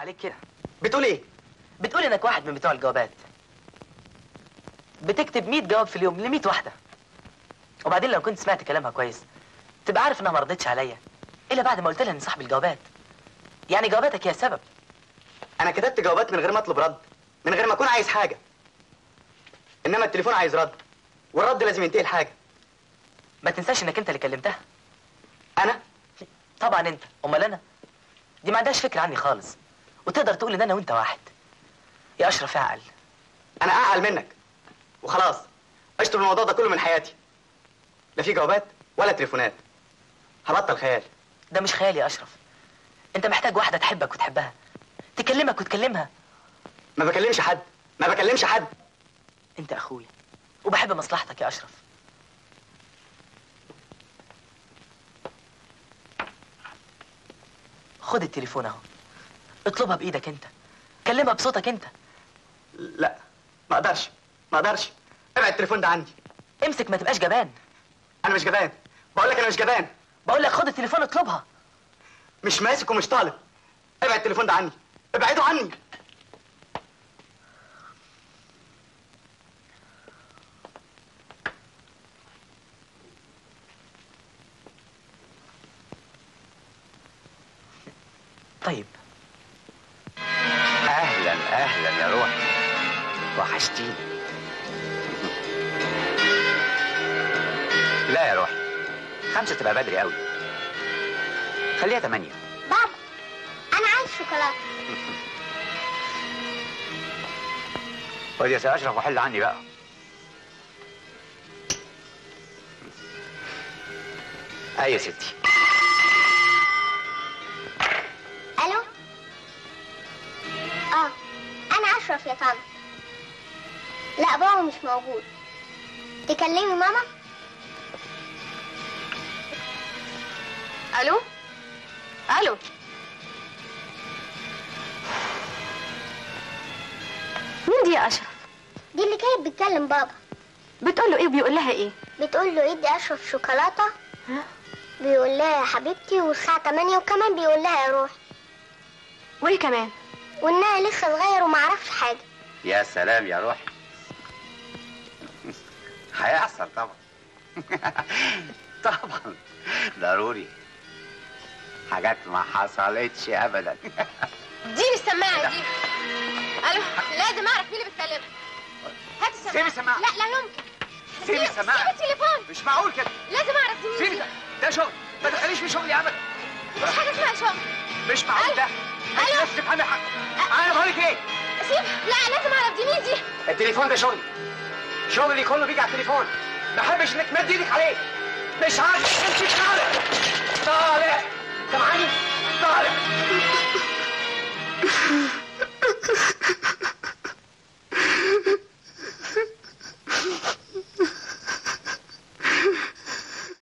عليك كده بتقول ايه بتقول انك واحد من بتوع الجوابات بتكتب 100 جواب في اليوم ل 100 واحده وبعدين لو كنت سمعت كلامها كويس تبقى عارف انها ما ردتش عليا الا بعد ما قلت لها اني صاحب الجوابات يعني جواباتك هي السبب انا كتبت جوابات من غير ما اطلب رد من غير ما اكون عايز حاجه انما التليفون عايز رد والرد لازم ينتهي الحاجه ما تنساش انك انت اللي كلمتها انا طبعا انت امال انا دي ما عندهاش فكره عني خالص وتقدر تقول ان انا وانت واحد يا اشرف يا عقل انا اعقل منك وخلاص اشطب الموضوع ده كله من حياتي لا في جوابات ولا تليفونات هبطل خيال ده مش خيال يا اشرف انت محتاج واحده تحبك وتحبها تكلمك وتكلمها ما بكلمش حد ما بكلمش حد انت اخويا وبحب مصلحتك يا اشرف خد التليفون اهو اطلبها بايدك انت كلمها بصوتك انت لا ما اقدرش ما اقدرش ابعد التليفون ده عندي امسك ما تبقاش جبان انا مش جبان بقول لك انا مش جبان بقول لك خد التليفون اطلبها مش ماسك ومش طالب ابعد التليفون ده عني ابعده عني طيب اهلا اهلا يا روح وحشتيني لا يا روح خمسة تبقى بدري قوي خليها تمانية بابا انا عايز شوكولاته خد يا سي اشرف وحل عني بقى اي يا ستي الو اه انا اشرف يا طنط لا بابا مش موجود تكلمي ماما الو الو مين دي يا اشرف دي اللي كانت بتكلم بابا بتقول له ايه وبيقول لها ايه بتقول له ادي اشرف شوكولاته ها؟ بيقول لها يا حبيبتي والساعه 8 وكمان بيقول لها يا روح وايه كمان وانها لسه صغير وما عرفش حاجه يا سلام يا روح هيحصل طبعا طبعا ضروري حاجات ما حصلتش ابدا دي السماعه دي الو لازم اعرف مين اللي بيتكلم هات السماعه سيبي السماعة. لا لا يمكن سيبي سيب- السماعة. سيب التليفون مش معقول كده لازم اعرف دي مين سيبي دي. ده ده شغل ما تدخليش في شغلي ابدا مش حاجه اسمها شغل مش معقول ده انت ألو. نفسك تفهمي حاجه انا بقول لك ايه سيب لا لازم اعرف دي مين دي التليفون ده شغلي شغلي كله بيجي على التليفون ما احبش انك تمد ايدك عليه مش عايز امشي طالع طالع